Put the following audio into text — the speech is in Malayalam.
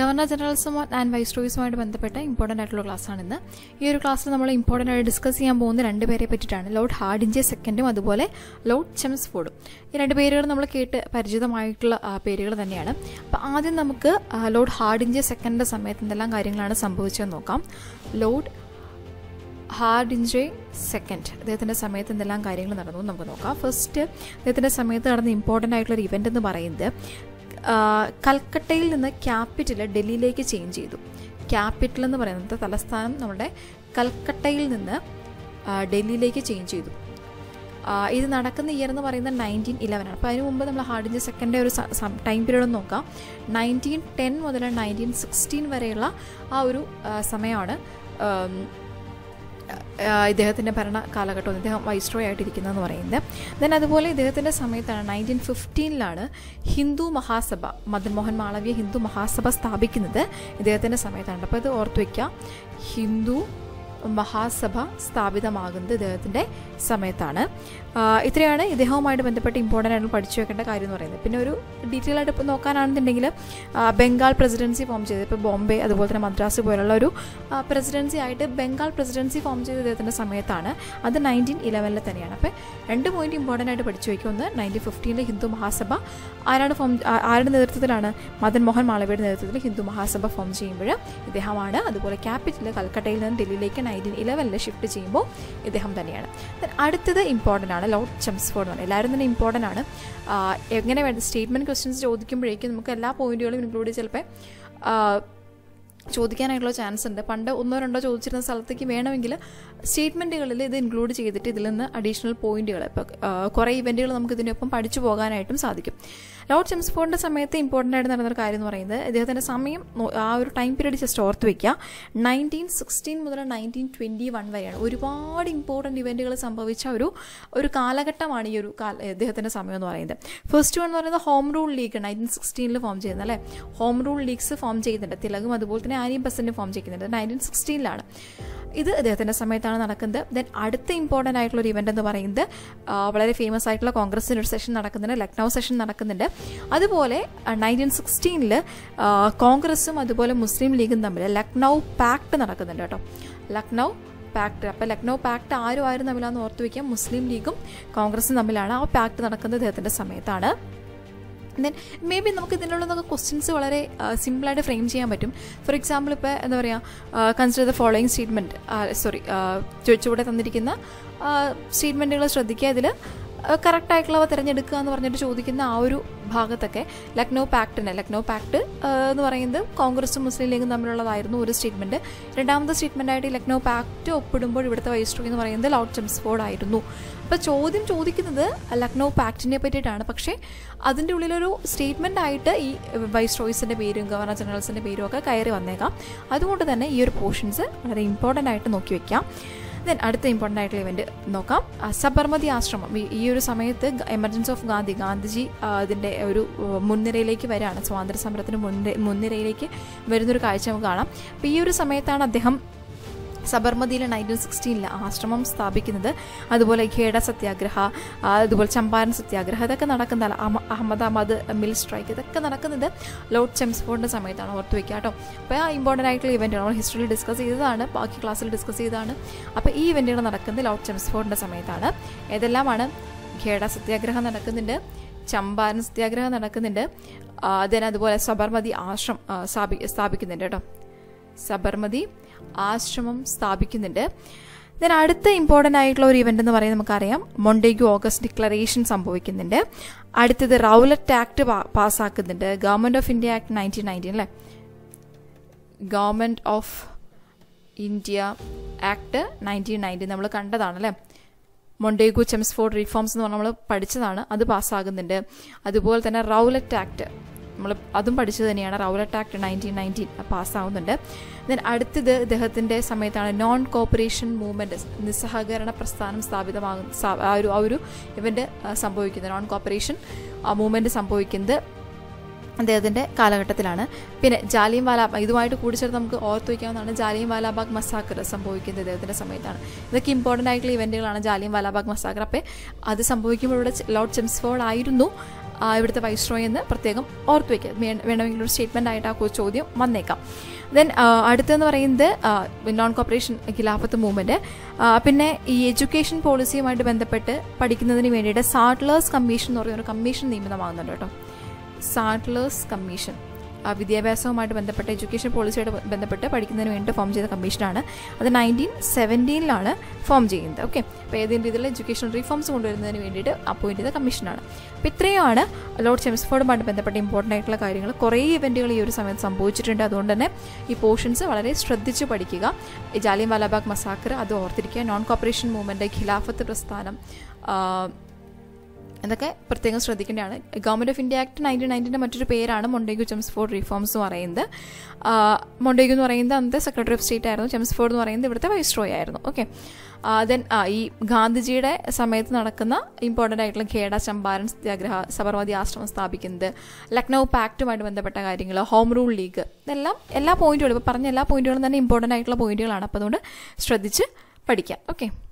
ഗവർണർ ജനറൽസും ആൻഡ് വൈസ്രോയിസുമായിട്ട് ബന്ധപ്പെട്ട ഇമ്പോർട്ടൻ്റ് ആയിട്ടുള്ള ക്ലാസ്സാണ് ഇന്ന് ഈ ഒരു ക്ലാസ്സിൽ നമ്മൾ ഇമ്പോർട്ടൻ്റ് ആയിട്ട് ഡിസ്കസ് ചെയ്യാൻ പോകുന്ന രണ്ട് പേരെ പറ്റിയിട്ടാണ് ലോർഡ് ഹാർഡിഞ്ചെ സെക്കൻഡും അതുപോലെ ലോർഡ് ചെംസ്ഫോർഡും ഈ രണ്ട് പേരുകൾ നമ്മൾ കേട്ട് പരിചിതമായിട്ടുള്ള ആ, പേരുകൾ തന്നെയാണ് അപ്പോൾ ആദ്യം നമുക്ക് ആ, ലോർഡ് ഹാർഡിഞ്ചെ സെക്കൻഡിൻ്റെ സമയത്ത് എന്തെല്ലാം കാര്യങ്ങളാണ് സംഭവിച്ചതെന്ന് നോക്കാം ലോർഡ് ഹാർഡിഞ്ചെ സെക്കൻഡ് അദ്ദേഹത്തിൻ്റെ സമയത്ത് എന്തെല്ലാം കാര്യങ്ങൾ നടന്നു എന്ന് നമുക്ക് നോക്കാം ഫസ്റ്റ് അദ്ദേഹത്തിൻ്റെ സമയത്ത് നടന്ന ഇമ്പോർട്ടൻ്റ് ആയിട്ടുള്ള ഒരു ഇവൻ്റ് എന്ന് പറയുന്നത് ആ, കൽക്കട്ടയിൽ നിന്ന് ക്യാപിറ്റൽ ഡൽഹിയിലേക്ക് ചേഞ്ച് ചെയ്തു ക്യാപിറ്റൽ എന്ന് പറയുന്നത് തലസ്ഥാനം നമ്മുടെ കൽക്കട്ടയിൽ നിന്ന് ആ, ഡൽഹിയിലേക്ക് ചേഞ്ച് ചെയ്തു ആ, ഇത് നടക്കുന്ന ഇയർ എന്ന് പറയുന്നത് നയൻറ്റീൻ ഇലവൻ ആണ് അപ്പോൾ അതിന് മുമ്പ് നമ്മൾ ഹാർഡിൻ്റെ സെക്കൻഡ് ഒരു ടൈം പീരീഡ് ഒന്ന് നോക്കാം നയൻറ്റീൻ ടെൻ മുതൽ നയൻറ്റീൻ സിക്സ്റ്റീൻ വരെയുള്ള ആ ഒരു ആ, സമയമാണ് ആം, ആഹ് ഇദ്ദേഹത്തിൻ്റെ ഭരണ കാലഘട്ടം ഇദ്ദേഹം വൈസ്രോയ് ആയിട്ടിരിക്കുന്നതെന്ന് പറയുന്നത് ദെൻ അതുപോലെ ഇദ്ദേഹത്തിൻ്റെ സമയത്താണ് നയൻറ്റീൻ ഫിഫ്റ്റീനിലാണ് ഹിന്ദു മഹാസഭ മദൻ മോഹൻ മാളവ്യ ഹിന്ദു മഹാസഭ സ്ഥാപിക്കുന്നത് ഇദ്ദേഹത്തിൻ്റെ സമയത്താണ് അപ്പോൾ ഇത് ഓർത്ത് വയ്ക്കുക ഹിന്ദു മഹാസഭ സ്ഥാപിതമാകുന്നത് ഇദ്ദേഹത്തിൻ്റെ സമയത്താണ് ആഹ് ഇത്രയാണ് ഇദ്ദേഹവുമായിട്ട് ബന്ധപ്പെട്ട് ഇമ്പോർട്ടൻ്റ് ആയിട്ട് പഠിച്ചു വെക്കേണ്ട കാര്യം എന്ന് പറയുന്നത് പിന്നെ ഒരു ഡീറ്റെയിൽ ആയിട്ട് ഇപ്പോൾ നോക്കാനാണെന്നുണ്ടെങ്കിൽ ആഹ് ബംഗാൾ പ്രസിഡൻസി ഫോം ചെയ്ത് ഇപ്പോൾ ബോംബെ അതുപോലെ തന്നെ മദ്രാസ് പോലുള്ള ഒരു പ്രസിഡൻസി ആയിട്ട് ബംഗാൾ പ്രസിഡൻസി ഫോം ചെയ്ത ഇദ്ദേഹത്തിൻ്റെ സമയത്താണ് അത് നയൻറ്റീൻ ഇലവനിൽ തന്നെയാണ് അപ്പോൾ രണ്ട് പോയിന്റ് ഇമ്പോർട്ടൻ്റ് ആയിട്ട് പഠിച്ചു വയ്ക്കുക ഒന്ന് നയൻറ്റീൻ ഫിഫ്റ്റീനിൽ ഹിന്ദു മഹാസഭ ആരാണ് ഫോം ആ- ആരുടെ നേതൃത്വത്തിലാണ് മദൻ മോഹൻ മാളവ്യയുടെ നേതൃത്വത്തിൽ ഹിന്ദു മഹാസഭ ഫോം ചെയ്യുമ്പോൾ ഇദ്ദേഹമാണ് അതുപോലെ ക്യാപിറ്റൽ കൽക്കട്ടയിൽ നിന്ന് ഡൽഹിയിലേക്ക് നയൻറ്റീൻ ഇലവനിൽ ഷിഫ്റ്റ് ചെയ്യുമ്പോൾ ഇദ്ദേഹം തന്നെയാണ് Then അടുത്തത് ഇമ്പോർട്ടൻ്റ് ആണ് ലോർഡ് ചെംസ്ഫോർഡ് എന്ന് പറയുന്നത് എല്ലാവരും തന്നെ ഇമ്പോർട്ടൻ്റ് ആണ് ആ, എങ്ങനെ വേണ്ട സ്റ്റേറ്റ്മെൻറ്റ് ക്വസ്റ്റ്യൻസ് ചോദിക്കുമ്പോഴേക്കും നമുക്ക് എല്ലാ പോയിന്റുകളും ഇൻക്ലൂഡ് ചിലപ്പോൾ ചോദിക്കാനായിട്ടുള്ള ചാൻസ് ഉണ്ട് പണ്ട് ഒന്നോ രണ്ടോ ചോദിച്ചിരുന്ന സ്ഥലത്തേക്ക് വേണമെങ്കിൽ സ്റ്റേറ്റ്മെൻറ്റുകളിൽ ഇത് ഇൻക്ലൂഡ് ചെയ്തിട്ട് ഇതിൽ നിന്ന് അഡീഷണൽ പോയിന്റുകൾ ഇപ്പോൾ കുറേ ഇവൻറ്റുകൾ നമുക്ക് ഇതിനൊപ്പം പഠിച്ചു പോകാനായിട്ടും സാധിക്കും ലോർഡ് ചെംസ്ഫോർഡിൻ്റെ സമയത്ത് ഇമ്പോർട്ടൻ്റ് ആയിട്ട് നടന്നൊരു കാര്യം എന്ന് പറയുന്നത് ഇദ്ദേഹത്തിൻ്റെ സമയം നോ- ആ ഒരു ടൈം പീരീഡ് ജസ്റ്റ് ഓർത്ത് വയ്ക്കുക നയൻറ്റീൻ സിക്സ്റ്റീൻ മുതൽ നയൻറ്റീൻ ട്വൻറ്റി വൺ വരെയാണ് ഒരുപാട് ഇമ്പോർട്ടൻറ്റ് ഇവൻറ്റുകൾ സംഭവിച്ച ഒരു ഒരു കാലഘട്ടമാണ് ഈ ഒരു കാല ഇദ്ദേഹത്തിൻ്റെ സമയം എന്ന് പറയുന്നത് ഫസ്റ്റ് വൺ എന്ന് പറയുന്നത് ഹോം റൂൾ ലീഗ് നയൻറ്റീൻ സിക്സ്റ്റീനിൽ ഫോം ചെയ്യുന്നത് അല്ലേ ഹോം റൂൾ ലീഗ്സ് ഫോം ചെയ്യുന്നുണ്ട് തിലകും അതുപോലെ തന്നെ ആനിയും ബസന്റും ഫോം ചെയ്യുന്നുണ്ട് നയൻറ്റീൻ സിക്സ്റ്റീനിലാണ് ഇത് അദ്ദേഹത്തിൻ്റെ സമയത്താണ് നടക്കുന്നത് ദെൻ അടുത്ത ഇമ്പോർട്ടൻ്റ് ആയിട്ടുള്ള ഒരു ഇവൻ്റ് എന്ന് പറയുന്നത് ആ, വളരെ ഫേമസ് ആയിട്ടുള്ള കോൺഗ്രസിൻ്റെ ഒരു സെഷൻ നടക്കുന്നുണ്ട് ലക്നൗ സെഷൻ നടക്കുന്നുണ്ട് അതുപോലെ നയൻറ്റീൻ സിക്സ്റ്റീനിൽ കോൺഗ്രസും അതുപോലെ മുസ്ലിം ലീഗും തമ്മിൽ ലക്നൗ പാക്ട് നടക്കുന്നുണ്ട് കേട്ടോ ലക്നൗ പാക്ട് അപ്പോൾ ലക്നൗ പാക്ട് ആരും ആരും തമ്മിലാണെന്ന് ഓർത്ത് വയ്ക്കാം മുസ്ലിം ലീഗും കോൺഗ്രസും തമ്മിലാണ് ആ പാക്ട് നടക്കുന്നത് ഇദ്ദേഹത്തിൻ്റെ സമയത്താണ് ദെൻ മേ ബി നമുക്ക് ഇതിനുള്ള നിന്നൊക്കെ ക്വസ്റ്റ്യൻസ് വളരെ സിമ്പിളായിട്ട് ഫ്രെയിം ചെയ്യാൻ പറ്റും ഫോർ എക്സാമ്പിൾ ഇപ്പോൾ എന്താ പറയുക consider the following statement sorry ചുവടെ തന്നിരിക്കുന്ന സ്റ്റേറ്റ്മെൻറ്റുകൾ ശ്രദ്ധിക്കുക ഇതിൽ കറക്റ്റ് ആയിട്ടുള്ളവ തിരഞ്ഞെടുക്കുക എന്ന് പറഞ്ഞിട്ട് ചോദിക്കുന്ന ആ ഒരു ഭാഗത്തൊക്കെ ലക്നൗ പാക്ടിന് ലക്നൗ പാക്ട് എന്ന് പറയുന്നത് കോൺഗ്രസും മുസ്ലിം ലീഗും തമ്മിലുള്ളതായിരുന്നു ഒരു സ്റ്റേറ്റ്മെൻറ്റ് രണ്ടാമത്തെ സ്റ്റേറ്റ്മെൻ്റ് ആയിട്ട് ഈ ലക്നൗ പാക്ട് ഒപ്പിടുമ്പോൾ ഇവിടുത്തെ വൈസ്ട്രോയി എന്ന് പറയുന്നത് ലോർഡ് ചെംസ്ഫോർഡ് ആയിരുന്നു അപ്പോൾ ചോദ്യം ചോദിക്കുന്നത് ലക്നൗ പാക്ടിനെ പറ്റിയിട്ടാണ് പക്ഷേ അതിൻ്റെ ഉള്ളിലൊരു സ്റ്റേറ്റ്മെൻ്റ് ആയിട്ട് ഈ വൈസ്രോയിസിൻ്റെ പേരും ഗവർണർ ജനറൽസിൻ്റെ പേരും ഒക്കെ കയറി വന്നേക്കാം അതുകൊണ്ട് തന്നെ ഈ ഒരു പോർഷൻസ് വളരെ ഇമ്പോർട്ടൻ്റ് ആയിട്ട് നോക്കി വയ്ക്കാം ദെൻ അടുത്ത ഇമ്പോർട്ടൻ്റ് ആയിട്ടുള്ള ഇവൻറ്റ് നോക്കാം ആ, സബർമതി ആശ്രമം ഈ- ഈ ഒരു സമയത്ത് എമർജൻസി ഓഫ് ഗാന്ധി ഗാന്ധിജി ആ, അതിൻ്റെ ഒരു ആ, മുൻനിരയിലേക്ക് വരികയാണ് സ്വാതന്ത്ര്യ സമരത്തിന് മുൻനിര മുൻനിരയിലേക്ക് വരുന്നൊരു കാഴ്ച നമുക്ക് കാണാം അപ്പോൾ ഈ ഒരു സമയത്താണ് അദ്ദേഹം സബർമതിയിൽ നയൻറ്റീൻ സിക്സ്റ്റീനിൽ ആശ്രമം സ്ഥാപിക്കുന്നത് അതുപോലെ ഖേഡ സത്യാഗ്രഹ ആ, അതുപോലെ ചമ്പാരൻ സത്യാഗ്രഹ ഇതൊക്കെ നടക്കുന്ന അഹ- അഹമ്മദാബാദ് മിൽ സ്ട്രൈക്ക് ഇതൊക്കെ നടക്കുന്നത് ലോർഡ് ചെംസ്ഫോർഡിൻ്റെ സമയത്താണ് ഓർത്ത് വയ്ക്കുക കേട്ടോ അപ്പോൾ ആ ഇമ്പോർട്ടൻ്റ് ആയിട്ടുള്ള ഇവൻറ്റ് നമ്മൾ ഹിസ്റ്ററിയിൽ ഡിസ്കസ് ചെയ്തതാണ് ബാക്കി ക്ലാസ്സിൽ ഡിസ്കസ് ചെയ്തതാണ് അപ്പോൾ ഈ ഇവൻറ്റുകൾ നടക്കുന്നത് ലോർഡ് ചെംസ്ഫോർഡിൻ്റെ സമയത്താണ് ഏതെല്ലാമാണ് ഖേഡ സത്യാഗ്രഹം നടക്കുന്നുണ്ട് ചമ്പാരൻ സത്യാഗ്രഹം നടക്കുന്നുണ്ട് ദെൻ അതുപോലെ സബർമതി ആശ്രം ആ, സ്ഥാപി സ്ഥാപിക്കുന്നുണ്ട് കേട്ടോ സബർമതി ആശ്രമം സ്ഥാപിക്കുന്നുണ്ട് ദെൻ അടുത്ത ഇമ്പോർട്ടൻ്റ് ആയിട്ടുള്ള ഒരു ഇവൻ്റ് എന്ന് പറയുന്നത് നമുക്കറിയാം മൊണ്ടേഗു ഓഗസ്റ്റ് ഡിക്ലറേഷൻ സംഭവിക്കുന്നുണ്ട് അടുത്തത് റൗലറ്റ് ആക്ട് പാസ്സാക്കുന്നുണ്ട് Government of India act nineteen nineteen അല്ലേ Government of India act nineteen nineteen നമ്മൾ കണ്ടതാണ് അല്ലേ മൊണ്ടേഗു ചെംസ്ഫോർഡ് റിഫോംസ് എന്ന് പറഞ്ഞാൽ നമ്മൾ പഠിച്ചതാണ് അത് പാസ്സാകുന്നുണ്ട് അതുപോലെ തന്നെ റൗലറ്റ് ആക്ട് നമ്മൾ അതും പഠിച്ചത് തന്നെയാണ് റൗലറ്റ് ആക്ട് നയൻറ്റീൻ നയൻറ്റീൻ പാസ്സാവുന്നുണ്ട് ദെൻ അടുത്തത് ഇദ്ദേഹത്തിൻ്റെ സമയത്താണ് നോൺ കോപ്പറേഷൻ മൂവ്മെൻറ്റ് നിസ്സഹകരണ പ്രസ്ഥാനം സ്ഥാപിതമാകും സ്ഥാ- ആ ഒരു ആ ഒരു ഇവൻ്റ് സംഭവിക്കുന്നത് നോൺ കോപ്പറേഷൻ മൂവ്മെൻറ്റ് സംഭവിക്കുന്നത് അദ്ദേഹത്തിൻ്റെ കാലഘട്ടത്തിലാണ് പിന്നെ ജാലിയൻ വാലാബാഗ് ഇതുമായിട്ട് കൂടിച്ചേർത്ത് നമുക്ക് ഓർത്ത് വയ്ക്കാവുന്നതാണ് ജാലിയൻ വാലാബാഗ് മസാക്കർ സംഭവിക്കുന്നത് ഇദ്ദേഹത്തിൻ്റെ സമയത്താണ് ഇതൊക്കെ ഇമ്പോർട്ടൻ്റ് ആയിട്ടുള്ള ഇവൻറ്റുകളാണ് ജാലിയൻ വാലാബാഗ് മസാക്കർ അപ്പോൾ അത് സംഭവിക്കുമ്പോൾ ഇവിടെ ലോർഡ് ചെംസ്ഫോർഡ് ആയിരുന്നു ആ, ഇവിടുത്തെ വൈസ്രോയ് എന്ന് പ്രത്യേകം ഓർത്ത് വയ്ക്കുക വേ- വേണമെങ്കിൽ ഒരു സ്റ്റേറ്റ്മെൻ്റ് ആയിട്ട് ആ കൊ- ചോദ്യം വന്നേക്കാം ദെൻ അടുത്തെന്ന് പറയുന്നത് നോൺ കോപ്പറേഷൻ ഖിലാഫത്ത് മൂവ്മെൻറ്റ് പിന്നെ ഈ എഡ്യൂക്കേഷൻ പോളിസിയുമായിട്ട് ബന്ധപ്പെട്ട് പഠിക്കുന്നതിന് വേണ്ടിയിട്ട് സാട്ട്ലേഴ്സ് കമ്മീഷൻ എന്ന് പറയുന്ന ഒരു കമ്മീഷൻ നിയമിതമാകുന്നുണ്ട് കേട്ടോ സാട്ട്ലേഴ്സ് കമ്മീഷൻ ആ, വിദ്യാഭ്യാസവുമായിട്ട് ബന്ധപ്പെട്ട് എഡ്യൂക്കേഷൻ പോളിസിയായിട്ട് ബ- ബന്ധപ്പെട്ട് പഠിക്കുന്നതിന് വേണ്ടി ഫോം ചെയ്ത കമ്മീഷനാണ് അത് നയൻറ്റീൻ സെവൻറ്റീനിലാണ് ഫോം ചെയ്യുന്നത് ഓക്കെ അപ്പോൾ ഏതെങ്കിലും രീതിയിലുള്ള എഡ്യൂക്കേഷൻ റീഫോംസ് കൊണ്ടുവരുന്നതിന് വേണ്ടിയിട്ട് അപ്പോയിൻറ്റ് ചെയ്ത കമ്മീഷനാണ് അപ്പോൾ ഇത്രയുമാണ് ലോർഡ് ചെംസ്ഫോർഡുമായിട്ട് ബന്ധപ്പെട്ട ഇമ്പോർട്ടൻ്റ് ആയിട്ടുള്ള കാര്യങ്ങൾ കുറേ ഇവൻറ്റുകൾ ഈ ഒരു സമയത്ത് സംഭവിച്ചിട്ടുണ്ട് അതുകൊണ്ട് തന്നെ ഈ പോർഷൻസ് വളരെ ശ്രദ്ധിച്ച് പഠിക്കുക ഈ ജാലിയൻ വാലാബാഗ് മസാക്കർ അത് ഓർത്തിരിക്കുക നോൺ കോപ്പറേഷൻ മൂവ്മെൻറ്റ് ഖിലാഫത്ത് പ്രസ്ഥാനം ആ, ഇതൊക്കെ പ്രത്യേകം ശ്രദ്ധിക്കേണ്ടതാണ് government of India act nineteen നയൻറ്റീൻ്റെ മറ്റൊരു പേരാണ് മൊണ്ടേഗു ചെംസ്ഫോർഡ് റിഫോംസ് എന്ന് പറയുന്നത് ആ, മൊണ്ടേഗു എന്ന് പറയുന്നത് അന്നത്തെ സെക്രട്ടറി ഓഫ് സ്റ്റേറ്റ് ആയിരുന്നു ചെംസ്ഫോർഡ് എന്ന് പറയുന്നത് ഇവിടുത്തെ വൈസ്രോയ് ആയിരുന്നു ഓക്കെ ദെൻ ഈ ഗാന്ധിജിയുടെ സമയത്ത് നടക്കുന്ന ഇമ്പോർട്ടൻ്റ് ആയിട്ടുള്ള ഖേഡ ചമ്പാരൻ സത്യാഗ്രഹ സബർമതി ആശ്രമം സ്ഥാപിക്കുന്നത് ലക്നൗ പാക്റ്റുമായിട്ട് ബന്ധപ്പെട്ട കാര്യങ്ങൾ ഹോം റൂൾ ലീഗ് ഇതെല്ലാം എല്ലാ പോയിന്റുകളും ഇപ്പോൾ പറഞ്ഞ എല്ലാ പോയിന്റുകളും തന്നെ ഇമ്പോർട്ടൻ്റ് ആയിട്ടുള്ള പോയിന്റുകളാണ് അപ്പോൾ അതുകൊണ്ട് ശ്രദ്ധിച്ച് പഠിക്കാം ഓക്കെ